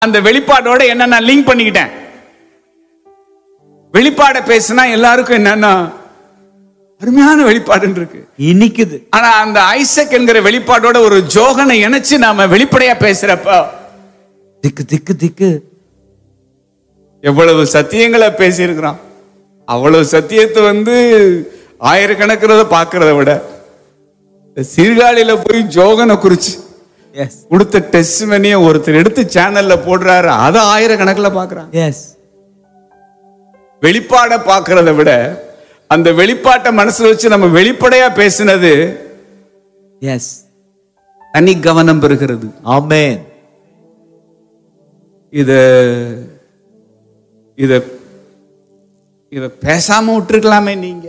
அந்த வெளிப்பாடோட என்ன நான் லிங்க் பண்ணிக்கிட்டேன் வெளிப்பாட பேசினா எல்லாருக்கும் என்னன்னா அருமையான வெளிப்பாடுன்னு இருக்கு இனிக்குது ஆனா அந்த ஐசக் என்கிற வெளிப்பாடோட ஒரு ஜோகனை இணைச்சு நாம வெளிப்படையா பேசுறப்ப திக்கு திக்கு திக்கு எவ்வளவு சத்தியங்களை பேசியிருக்கிறோம் அவ்வளவு சத்தியத்தை வந்து ஆயிரக்கணக்கிறத பார்க்கறத விட இந்த சீர்காழியில போய் ஜோகனை குறிச்சு எஸ் கொடுத்த டெஸ்ட் மணியை ஒருத்தர் எடுத்து சேனல்ல போடுறாரு அதை ஆயிரக்கணக்கில் பார்க்கறாங்க எஸ் வெளிப்பாட பார்க்கறத விட அந்த வெளிப்பாட்டை மனசுல வச்சு நம்ம வெளிப்படையா பேசினது எஸ் தனி கவனம் பெறுகிறது ஆமென் இத இத இத பேசாம விட்டுருக்கலாமே நீங்க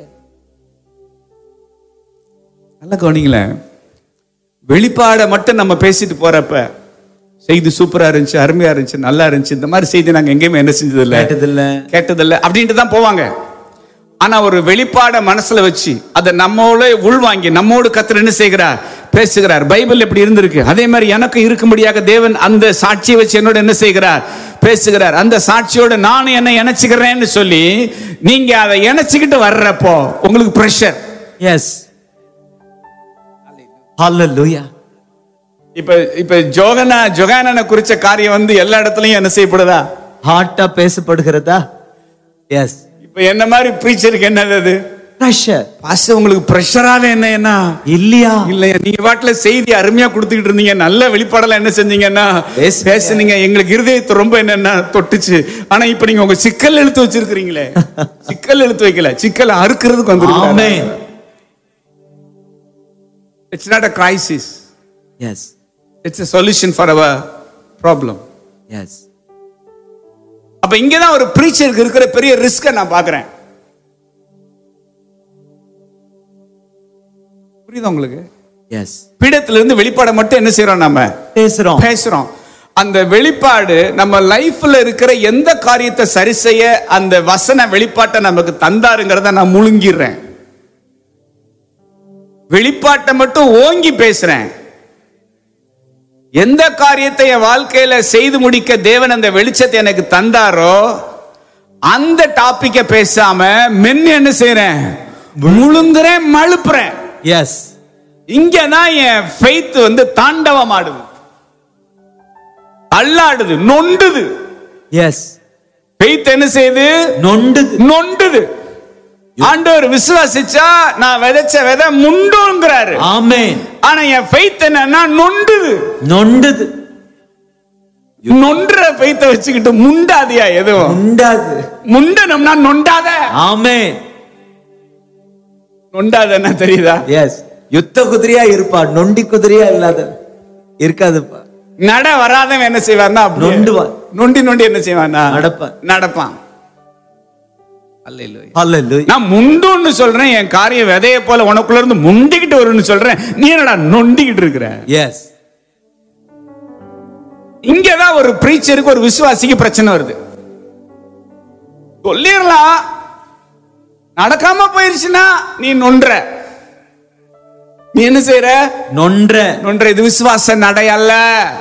நல்ல கவனிங்களேன் வெளிப்பாடை மட்டும் நம்ம பேசிட்டு போறப்ப செய்தி சூப்பரா இருந்துச்சு அருமையா இருந்துச்சு நல்லா இருந்துச்சு இந்த மாதிரி செய்தி நாங்க எங்கேயுமே என்ன செஞ்சது இல்ல கேட்டதில்ல கேட்டதில்ல அப்படின்ட்டு தான் போவாங்க ஆனா ஒரு வெளிப்பாட மனசுல வச்சு அதை நம்மோட உள்வாங்கி நம்மோடு கத்தர் என்ன செய்கிறார் பேசுகிறார் பைபிள் எப்படி இருந்திருக்கு அதே மாதிரி எனக்கு இருக்கும்படியாக தேவன் அந்த சாட்சியை வச்சு என்னோட என்ன செய்கிறார் பேசுகிறார் அந்த சாட்சியோட நானும் என்ன இணைச்சுக்கிறேன்னு சொல்லி நீங்க அதை இணைச்சுக்கிட்டு வர்றப்போ உங்களுக்கு ப்ரெஷர் எஸ் ஹalleluya இப்ப இப்ப ஜோகனா ஜொகானனை குறிச்ச காரியம் வந்து எல்லா இடத்துலயும் என்ன செய்யப்படுதா ஹார்ட்டா பேசப்படுகிறதா எஸ் இப்ப என்ன மாதிரி ப்ரீச்சருக்கு என்னது அது பிரஷர் பாச உங்களுக்கு ப்ரெஷரால என்ன என்ன இல்லையா இல்லையா நீங்க பாட்டுல செய்தி அருமையா கொடுத்துக்கிட்டு இருந்தீங்க நல்ல வெளிப்பாடெல்லாம் என்ன செஞ்சீங்கன்னா பேசுங்க. பேசுனீங்க எங்களுக்கு இருதயத்தை ரொம்ப என்னன்னா தொட்டுச்சு ஆனா இப்ப நீங்க உங்க சிக்கல் எழுத்து வச்சிருக்கிறீங்களே சிக்கல் எழுத்து வைக்கல சிக்கல் அறுக்கிறதுக்கு வந்துருக்கீங்க amen it's not a crisis yes it's a solution for our problem yes அப்ப இங்கதான் ஒரு ப்ரீச்சருக்கு இருக்கிற பெரிய ரிஸ்க நான் பாக்குறேன் புரியுதா உங்களுக்கு எஸ் பீடத்துல இருந்து வெளிப்பாடை மட்டும் என்ன செய்யறோம் நம்ம பேசுறோம் பேசுறோம் அந்த வெளிப்பாடு நம்ம லைஃப்ல இருக்கிற எந்த காரியத்தை சரி செய்ய அந்த வசன வெளிப்பாட்டை நமக்கு தந்தாருங்கிறத நான் முழுங்கிடுறேன் வெளிப்பாட்டை மட்டும் ஓங்கி பேசுறேன் எந்த காரியத்தை என் வாழ்க்கையில செய்து முடிக்க தேவன் அந்த வெளிச்சத்தை எனக்கு தந்தாரோ அந்த டாபிக்க பேசாம மென்னு என்ன செய்யறேன் முழுங்குறேன் மழுப்புறேன் எஸ் இங்கதான் என் ஃபெய்த் வந்து தாண்டவம் ஆடுது அல்லாடுது நொண்டுது எஸ் ஃபெய்த் என்ன செய்யுது நொண்டுது நொண்டுது ஆண்டவர் விசுவாசிச்சா நான் விதைச்ச விதை முண்டுங்கிறாரு ஆமென் ஆனா என் ஃபெய்த் என்னன்னா நொண்டுது நொண்டுது நொண்டுற ஃபெய்த்தை வச்சுக்கிட்டு முண்டாதியா எதுவும் உண்டாது முண்டனம்னா நொண்டாத ஆமென் நொண்டாதன்னா தெரியுதா எஸ் யுத்த குதிரையா இருப்பா நொண்டி குதிரையா இல்லாத இருக்காதுப்பா நட வராதவன் என்ன செய்வான்னா அப்படியே நொண்டுவான். நொண்டி நொண்டி என்ன செய்வானா நடப்பான். நடப்பான் அல்லேலூயா ஹalleluya நான் முண்டுன்னு சொல்றேன் என் காரியம் விதைய போல உனக்குள்ள இருந்து முண்டிக்கிட்டு வரும்னு சொல்றேன் நீ என்னடா நொண்டிக்கிட்டு இருக்கிற எஸ் இங்கதான் ஒரு பிரீச்சருக்கு ஒரு விசுவாசிக்கு பிரச்சனை வருது சொல்லிடலாம் நடக்காம போயிருச்சுன்னா நீ நொன்ற நீ என்ன செய்யற நொன்ற நொன்ற இது விசுவாச நடை அல்ல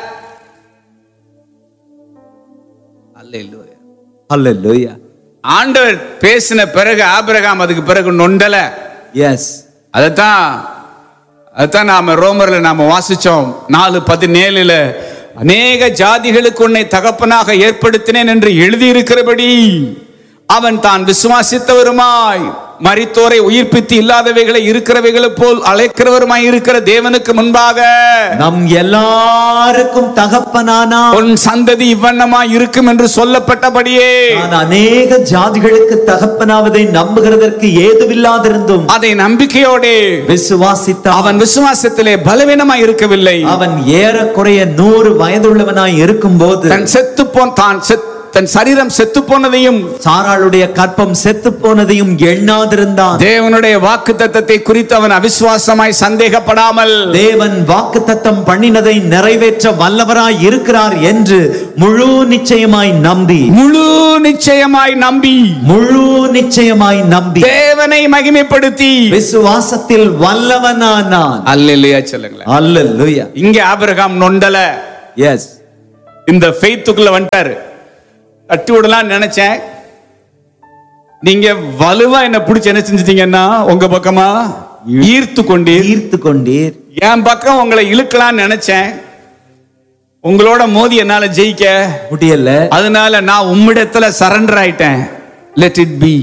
அல்லேலூயா ஹalleluya ஆண்டவர் பேசின பிறகு ஆபிரகாம் அதுக்கு பிறகு நொண்டல எஸ் அதைத்தான் அதைத்தான் நாம ரோமர்ல நாம வாசிச்சோம் நாலு பதினேழுல அநேக ஜாதிகளுக்கு உன்னை தகப்பனாக ஏற்படுத்தினேன் என்று எழுதியிருக்கிறபடி அவன் தான் விசுவாசித்தவருமாய் மரித்தோரை உயிர்ப்பித்து இல்லாதவைகளை இருக்கிறவைகளை போல் அழைக்கிறவருமாய் இருக்கிற தேவனுக்கு முன்பாக நம் எல்லாருக்கும் தகப்பனானா உன் சந்ததி இவ்வண்ணமாய் இருக்கும் என்று சொல்லப்பட்டபடியே நான் அநேக ஜாதிகளுக்கு தகப்பனாவதை நம்புகிறதற்கு ஏதுவில்லாதிருந்தும் அதை நம்பிக்கையோடே விசுவாசித்த அவன் விசுவாசத்திலே பலவீனமாய் இருக்கவில்லை அவன் ஏறக்குறைய நூறு வயதுள்ளவனாய் இருக்கும்போது தன் செத்து போன் தான் செத்- தன் சரீரம் செத்து போனதையும் சாராளுடைய கற்பம் செத்து போனதையும் எண்ணாதிருந்தான் தேவனுடைய வாக்கு தத்தத்தை குறித்து அவன் அவிசுவாசமாய் சந்தேகப்படாமல் தேவன் வாக்குத்தத்தம் பண்ணினதை நிறைவேற்ற வல்லவராய் இருக்கிறார் என்று முழு நிச்சயமாய் நம்பி முழு நிச்சயமாய் நம்பி முழு நிச்சயமாய் நம்பி தேவனை மகிமைப்படுத்தி விசுவாசத்தில் வல்லவனானான் அல்லையா சொல்லுங்களேன் அல்லேலூயா இங்க ஆபிரகாம் நொண்டல எஸ் இந்த ஃபெய்த்துக்குள்ள வந்துட்டாரு தட்டி விடலாம் நினைச்சேன் நீங்க வலுவா என்ன பிடிச்சி என்ன செஞ்சிட்டீங்கன்னா உங்க பக்கமா ஈர்த்து கொண்டீர் ஈர்த்து கொண்டீர் என் பக்கம் உங்களை இழுக்கலாம்னு நினைச்சேன் உங்களோட மோதி என்னால ஜெயிக்க முடியல அதனால நான் உம்மிடத்துல சரண்டர் ஆயிட்டேன் லெட் இட் பி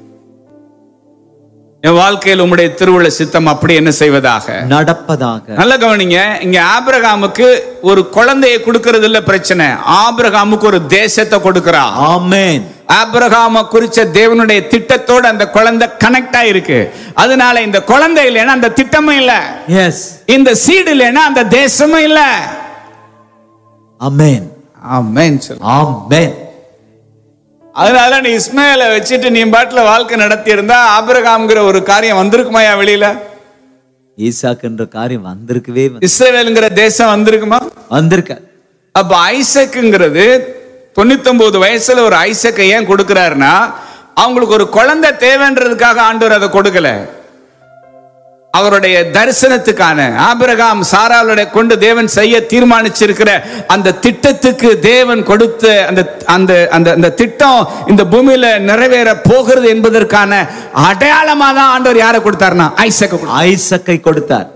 என் வாழ்க்கையில் உம்முடைய திருவுள்ள சித்தம் அப்படி என்ன செய்வதாக நடப்பதாக நல்ல கவனிங்க இங்க ஆபிரகாமுக்கு ஒரு குழந்தையை கொடுக்கறது இல்ல பிரச்சனை ஆபிரகாமுக்கு ஒரு தேசத்தை கொடுக்கிறா ஆமென் ஆபிரகாம குறிச்ச தேவனுடைய திட்டத்தோட அந்த குழந்தை கனெக்ட் ஆயிருக்கு அதனால இந்த குழந்தை இல்லைன்னா அந்த திட்டமும் இல்ல எஸ் இந்த சீடு இல்லைன்னா அந்த தேசமும் இல்ல ஆமென் ஆமென் சொல்லு ஆமென் அதனால நீ இஸ்மாயில வச்சுட்டு நீ பாட்டுல வாழ்க்கை நடத்தி இருந்தா ஆபிரகாம்ங்கிற ஒரு காரியம் வந்திருக்குமாயா வெளியில ஈசாக்குன்ற காரியம் வந்திருக்கவே வந்து- இஸ்ரேவேலுங்கிற தேசம் வந்திருக்குமா வந்திருக்க அப்ப ஐசக்குங்கிறது தொண்ணூத்தொன்பது வயசுல ஒரு ஐசக்கை ஏன் கொடுக்கிறாருன்னா அவங்களுக்கு ஒரு குழந்தை தேவைன்றதுக்காக ஆண்டவர் அதை கொடுக்கல அவருடைய தரிசனத்துக்கான ஆபிரகாம் சாராளுடைய கொண்டு தேவன் செய்ய தீர்மானிச்சிருக்கிற அந்த திட்டத்துக்கு தேவன் கொடுத்த அந்த அந்த அந்த அந்த திட்டம் இந்த பூமியில நிறைவேற போகிறது என்பதற்கான அடையாளமா தான் ஆண்டவர் யாரை கொடுத்தாருன்னா ஐசக்க ஐசக்கை கொடுத்தார்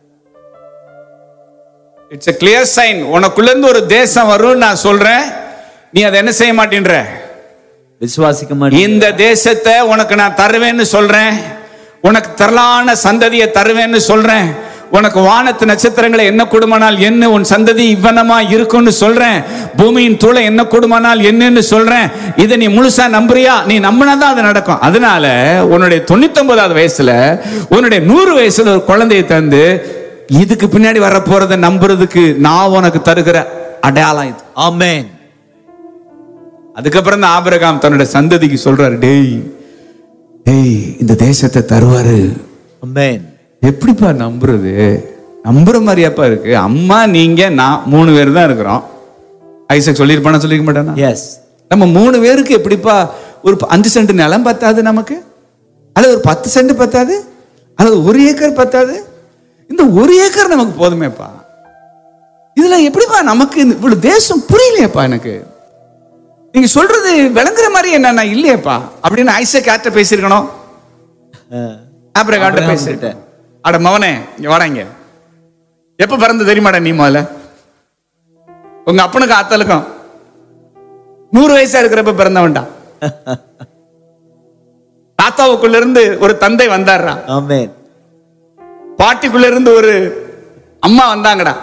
இட்ஸ் a clear சைன் உனக்குள்ள இருந்து ஒரு தேசம் வரும்னு நான் சொல்றேன் நீ அதை என்ன செய்ய மாட்டேன்ற விசுவாசிக்க மாட்டேன் இந்த தேசத்தை உனக்கு நான் தருவேன்னு சொல்றேன் உனக்கு தரலான சந்ததியை தருவேன்னு சொல்றேன் உனக்கு வானத்து நட்சத்திரங்களை என்ன கொடுமானால் என்ன உன் சந்ததி இவ்வனமா இருக்கும்னு சொல்றேன் பூமியின் தூளை என்ன கொடுமானால் என்னன்னு சொல்றேன் இதை நீ முழுசா நம்புறியா நீ நம்பினாதான் அது நடக்கும் அதனால உன்னுடைய தொண்ணூத்தொன்பதாவது வயசுல உன்னுடைய நூறு வயசுல ஒரு குழந்தையை தந்து இதுக்கு பின்னாடி வர போறதை நம்புறதுக்கு நான் உனக்கு தருகிற அடையாளம் இது ஆமென் அதுக்கப்புறம் தான் ஆபிரகாம் தன்னோட சந்ததிக்கு சொல்றாரு டேய் டேய் இந்த தேசத்தை தருவாரு ஆமென் எப்படிப்பா நம்புறது நம்புற மாதிரியாப்பா இருக்கு அம்மா நீங்க நான் மூணு பேர் தான் இருக்கிறோம் ஐசக் சொல்லியிருப்பானா சொல்லிக்க மாட்டானா எஸ் நம்ம மூணு பேருக்கு எப்படிப்பா ஒரு ப- அஞ்சு சென்ட் நிலம் பத்தாது நமக்கு அல்லது ஒரு பத்து சென்ட் பத்தாது அல்லது ஒரு ஏக்கர் பத்தாது இந்த ஒரு ஏக்கர் நமக்கு போதுமேப்பா இதுல எப்படிப்பா நமக்கு இந்த இவ்வளவு தேசம் புரியலையேப்பா எனக்கு நீங்க சொல்றது விளங்குற மாதிரி என்ன இல்லையேப்பா அப்படின்னு ஐசக் யார்கிட்ட பேசியிருக்கணும் ஆபிரகாம்கிட்ட ஆபிரகாம் பேசிட்டேன் அட மவனே இங்க வாடா இங்க எப்ப பிறந்து தெரியுமாடா நீ முதல்ல உங்க அப்பனுக்கு ஆத்தலுக்கும் நூறு வயசா இருக்கிறப்ப பிறந்தவன்டா தாத்தாவுக்குள்ள இருந்து ஒரு தந்தை வந்தாருடா ஆமென் பாட்டிக்குள்ள இருந்து ஒரு அம்மா வந்தாங்கடா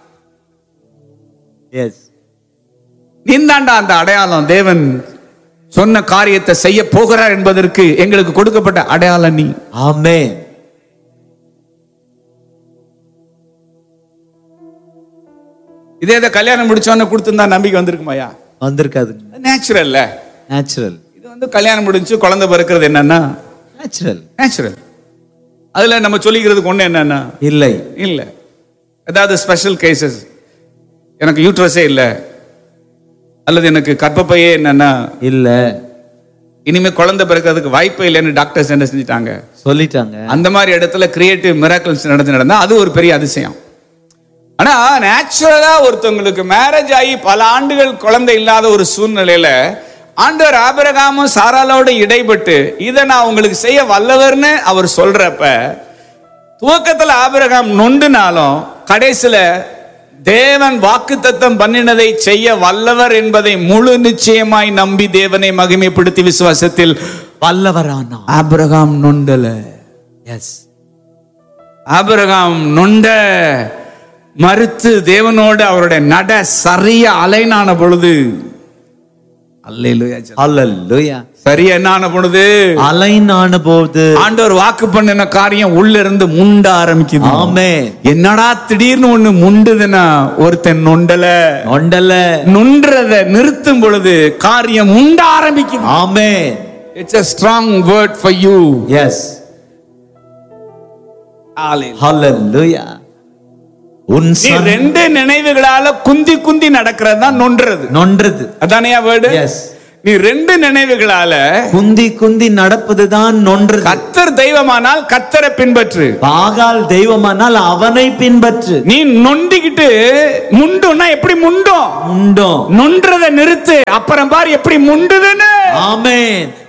எஸ் நீந்தாண்டா அந்த அடையாளம் தேவன் சொன்ன காரியத்தை செய்ய போகிறார் என்பதற்கு எங்களுக்கு கொடுக்கப்பட்ட அடையாளம் நீ ஆமென் இதே இதை கல்யாணம் முடிச்சோன்னு கொடுத்துருந்தா நம்பிக்கை வந்திருக்குமாயா வந்திருக்காதுங்க நேச்சுரல்ல நேச்சுரல் இது வந்து கல்யாணம் முடிஞ்சு குழந்தை பிறக்கிறது என்னன்னா நேச்சுரல் நேச்சுரல் அதுல நம்ம சொல்லிக்கிறதுக்கு ஒண்ணு என்னன்னா இல்லை இல்ல ஏதாவது ஸ்பெஷல் கேசஸ் எனக்கு யூட்ரஸே இல்ல அல்லது எனக்கு கர்ப்பப்பையே என்னன்னா இல்ல இனிமே குழந்தை பிறக்கிறதுக்கு வாய்ப்பே இல்லைன்னு டாக்டர்ஸ் என்ன செஞ்சுட்டாங்க சொல்லிட்டாங்க அந்த மாதிரி இடத்துல கிரியேட்டிவ் மிராக்கிள்ஸ் நடந்து நடந்தா அது ஒரு பெரிய அதிசயம் ஆனா நேச்சுரலா ஒருத்தவங்களுக்கு மேரேஜ் ஆகி பல ஆண்டுகள் குழந்தை இல்லாத ஒரு சூழ்நிலையில ஆண்டவர் ஆபிரகாமும் சாராளோட இடைப்பட்டு இதை நான் உங்களுக்கு செய்ய வல்லவர்னு அவர் சொல்றப்ப துவக்கத்துல ஆபிரகாம் நொண்டுனாலும் கடைசியில தேவன் வாக்குத்தத்தம் பண்ணினதை செய்ய வல்லவர் என்பதை முழு நிச்சயமாய் நம்பி தேவனை மகிமைப்படுத்தி விசுவாசத்தில் வல்லவரானா ஆபிரகாம் நொண்டல எஸ் ஆபிரகாம் நொண்ட மறுத்து தேவனோடு அவருடைய நட சரிய அலைனான பொழுது அல்லேலூயா சொல்லுங்க. அல்லேலூயா சரியா என்னான பொழுது அலைனான போது ஆண்டவர் வாக்கு பண்ணின காரியம் உள்ள இருந்து முண்ட ஆரம்பிக்குது ஆமென் என்னடா திடீர்னு ஒண்ணு முண்டுதுன்னா ஒருத்தன் நொண்டல நொண்டல நொன்றத நிறுத்தும் பொழுது காரியம் முண்ட ஆரம்பிக்குது amen it's a strong word for you yes ஹalleluya உன் நீ சன் ரெண்டு நினைவுகளால குந்தி குந்தி நடக்கிறது தான் நொன்றது நொன்றது அதானையா வேர்டு எஸ் நீ ரெண்டு நினைவுகளால குந்தி குந்தி நடப்பதுதான் நொன்றது கத்தர் தெய்வமானால் கத்தரை பின்பற்று பாகால் தெய்வமானால் அவனை பின்பற்று நீ நொண்டிக்கிட்டு முண்டுன்னா எப்படி முண்டும் உண்டோ நொன்றதை நிறுத்து அப்புறம் பாரு எப்படி முண்டுதுன்னு ஆமென்